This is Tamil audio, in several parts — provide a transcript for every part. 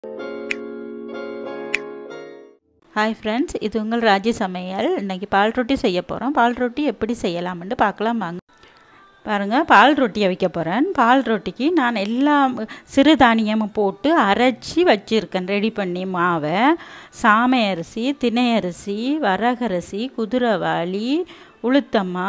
ஹாய் ஃப்ரெண்ட்ஸ் இது உங்கள் ராஜி சமையல் இன்றைக்கி பால் ரொட்டி செய்ய போகிறோம் பால் ரொட்டி எப்படி செய்யலாம்னு பார்க்கலாம் வாங்க பாருங்கள் பால் ரொட்டியை வைக்க போகிறேன் பால் ரொட்டிக்கு நான் எல்லா சிறுதானியமும் போட்டு அரைச்சி வச்சுருக்கேன் ரெடி பண்ணி மாவை சாமை அரிசி திணை அரிசி வரகரிசி குதிரைவாளி உளுத்தம்மா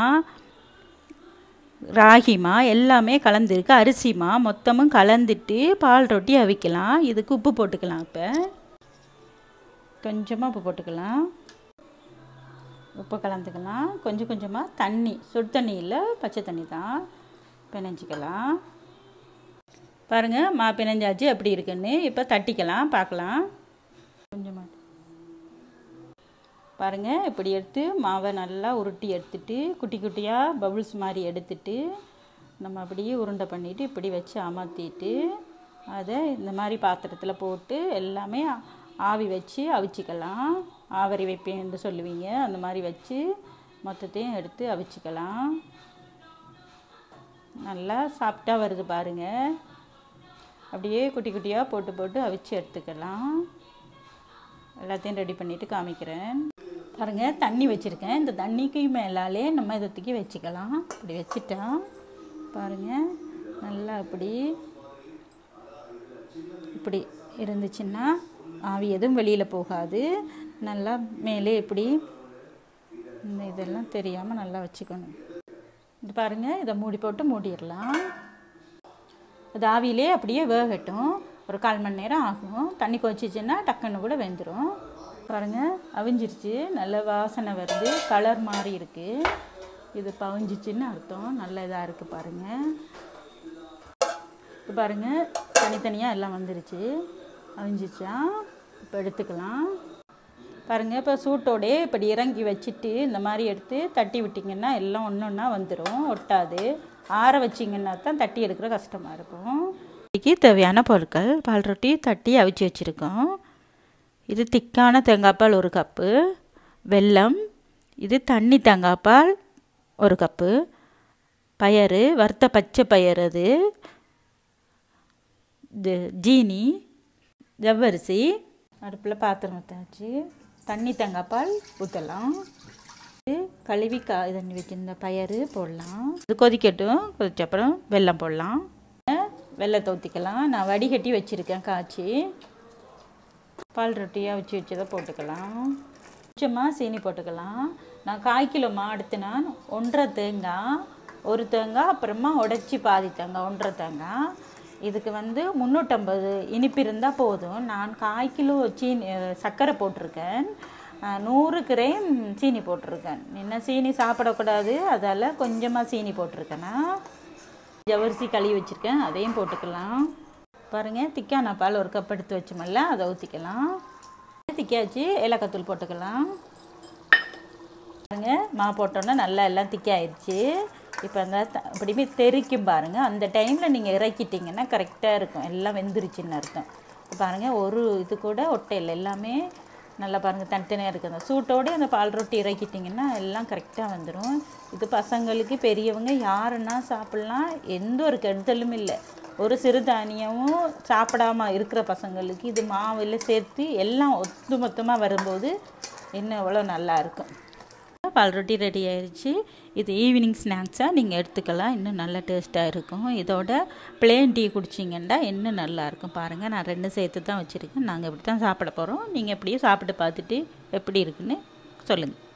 ராகிமா எல்லாமே கலந்துருக்கு அரிசிமா மொத்தமும் கலந்துட்டு பால் ரொட்டி அவிக்கலாம் இதுக்கு உப்பு போட்டுக்கலாம் இப்போ கொஞ்சமாக உப்பு போட்டுக்கலாம் உப்பு கலந்துக்கலாம் கொஞ்சம் கொஞ்சமாக தண்ணி சுடு தண்ணி இல்லை பச்சை தண்ணி தான் பிணைஞ்சிக்கலாம் பாருங்கள் மா பிணைஞ்சாச்சு எப்படி இருக்குன்னு இப்போ தட்டிக்கலாம் பார்க்கலாம் கொஞ்சமாக பாருங்கள் இப்படி எடுத்து மாவை நல்லா உருட்டி எடுத்துட்டு குட்டி குட்டியாக பபுள்ஸ் மாதிரி எடுத்துட்டு நம்ம அப்படியே உருண்டை பண்ணிவிட்டு இப்படி வச்சு அமர்த்திட்டு அதை இந்த மாதிரி பாத்திரத்தில் போட்டு எல்லாமே ஆவி வச்சு அவிச்சிக்கலாம் ஆவரி வைப்பேன்னு சொல்லுவீங்க அந்த மாதிரி வச்சு மொத்தத்தையும் எடுத்து அவிச்சிக்கலாம் நல்லா சாப்பிட்டா வருது பாருங்கள் அப்படியே குட்டி குட்டியாக போட்டு போட்டு அவிச்சு எடுத்துக்கலாம் எல்லாத்தையும் ரெடி பண்ணிவிட்டு காமிக்கிறேன் பாருங்கள் தண்ணி வச்சுருக்கேன் இந்த தண்ணிக்கு மேலாலே நம்ம இதை தூக்கி வச்சுக்கலாம் இப்படி வச்சுட்டா பாருங்கள் நல்லா இப்படி இப்படி இருந்துச்சுன்னா ஆவி எதுவும் வெளியில் போகாது நல்லா மேலே இப்படி இந்த இதெல்லாம் தெரியாமல் நல்லா வச்சுக்கணும் இது பாருங்கள் இதை மூடி போட்டு மூடிடலாம் அது ஆவியிலே அப்படியே வேகட்டும் ஒரு கால் மணி நேரம் ஆகும் தண்ணி கொச்சிச்சுன்னா டக்குன்னு கூட வெந்துடும் பாருங்கள் அவிஞ்சிருச்சு நல்ல வாசனை வருது கலர் மாறி இருக்குது இது பவிஞ்சிச்சின்னு அர்த்தம் நல்ல இதாக இருக்குது பாருங்கள் இப்போ பாருங்கள் தனித்தனியாக எல்லாம் வந்துருச்சு அவிஞ்சிச்சா இப்போ எடுத்துக்கலாம் பாருங்கள் இப்போ சூட்டோடே இப்படி இறங்கி வச்சுட்டு இந்த மாதிரி எடுத்து தட்டி விட்டிங்கன்னா எல்லாம் ஒன்று ஒன்றா வந்துடும் ஒட்டாது ஆற வச்சிங்கன்னா தான் தட்டி எடுக்கிற கஷ்டமாக இருக்கும் இன்றைக்கி தேவையான பொருட்கள் பால் ரொட்டி தட்டி அவிச்சு வச்சுருக்கோம் இது திக்கான தேங்காய்பால் ஒரு கப்பு வெல்லம் இது தண்ணி தேங்காய்பால் ஒரு கப்பு பயறு வறுத்த பச்சை பயறு அது இது ஜீனி ஜவ்வரிசி அடுப்பில் பாத்திரம் ஊற்றாச்சு தண்ணி தேங்காய்பால் ஊற்றலாம் இது கழுவி கா தண்ணி வச்சிருந்த பயறு போடலாம் இது கொதிக்கட்டும் கொதிச்ச அப்புறம் வெல்லம் போடலாம் வெள்ளத்தை ஊற்றிக்கலாம் நான் வடிகட்டி வச்சுருக்கேன் காய்ச்சி பால் ரொட்டியாக வச்சு வச்சதை போட்டுக்கலாம் கொஞ்சமாக சீனி போட்டுக்கலாம் நான் கால் கிலோ மா எடுத்துனா ஒன்றரை தேங்காய் ஒரு தேங்காய் அப்புறமா உடச்சி பாதி தேங்காய் ஒன்றரை தேங்காய் இதுக்கு வந்து முந்நூற்றம்பது இனிப்பு இருந்தால் போதும் நான் கால் கிலோ சீனி சர்க்கரை போட்டிருக்கேன் நூறு கிராம் சீனி போட்டிருக்கேன் என்ன சீனி சாப்பிடக்கூடாது அதால் கொஞ்சமாக சீனி போட்டிருக்கேன்னா ஜவரிசி கழுவி வச்சுருக்கேன் அதையும் போட்டுக்கலாம் பாருங்கள் திக்கான பால் ஒரு கப் எடுத்து வச்சோமல்ல அதை ஊற்றிக்கலாம் திக்காச்சு ஏலக்காத்தூள் போட்டுக்கலாம் பாருங்கள் மா போட்டோன்னா நல்லா எல்லாம் திக்காயிடுச்சு இப்போ அந்த அப்படியே தெறிக்கும் பாருங்கள் அந்த டைமில் நீங்கள் இறக்கிட்டிங்கன்னா கரெக்டாக இருக்கும் எல்லாம் வெந்துருச்சுன்னு அர்த்தம் பாருங்கள் ஒரு இது கூட ஒட்டையில் எல்லாமே நல்லா பாருங்கள் தனித்தனியாக இருக்குது அந்த சூட்டோடு அந்த பால் ரொட்டி இறக்கிட்டிங்கன்னா எல்லாம் கரெக்டாக வந்துடும் இது பசங்களுக்கு பெரியவங்க யாருன்னா சாப்பிட்லாம் எந்த ஒரு கெடுதலும் இல்லை ஒரு சிறுதானியமும் சாப்பிடாம இருக்கிற பசங்களுக்கு இது மாவில் சேர்த்து எல்லாம் ஒத்து மொத்தமாக வரும்போது இன்னும் எவ்வளோ நல்லா இருக்கும் பால் ரொட்டி ரெடி ஆயிடுச்சு இது ஈவினிங் ஸ்நாக்ஸாக நீங்கள் எடுத்துக்கலாம் இன்னும் நல்லா டேஸ்ட்டாக இருக்கும் இதோட பிளேன் டீ குடிச்சிங்கன்னா இன்னும் நல்லாயிருக்கும் பாருங்கள் நான் ரெண்டும் சேர்த்து தான் வச்சுருக்கேன் நாங்கள் இப்படி தான் சாப்பிட போகிறோம் நீங்கள் எப்படியும் சாப்பிட்டு பார்த்துட்டு எப்படி இருக்குன்னு சொல்லுங்கள்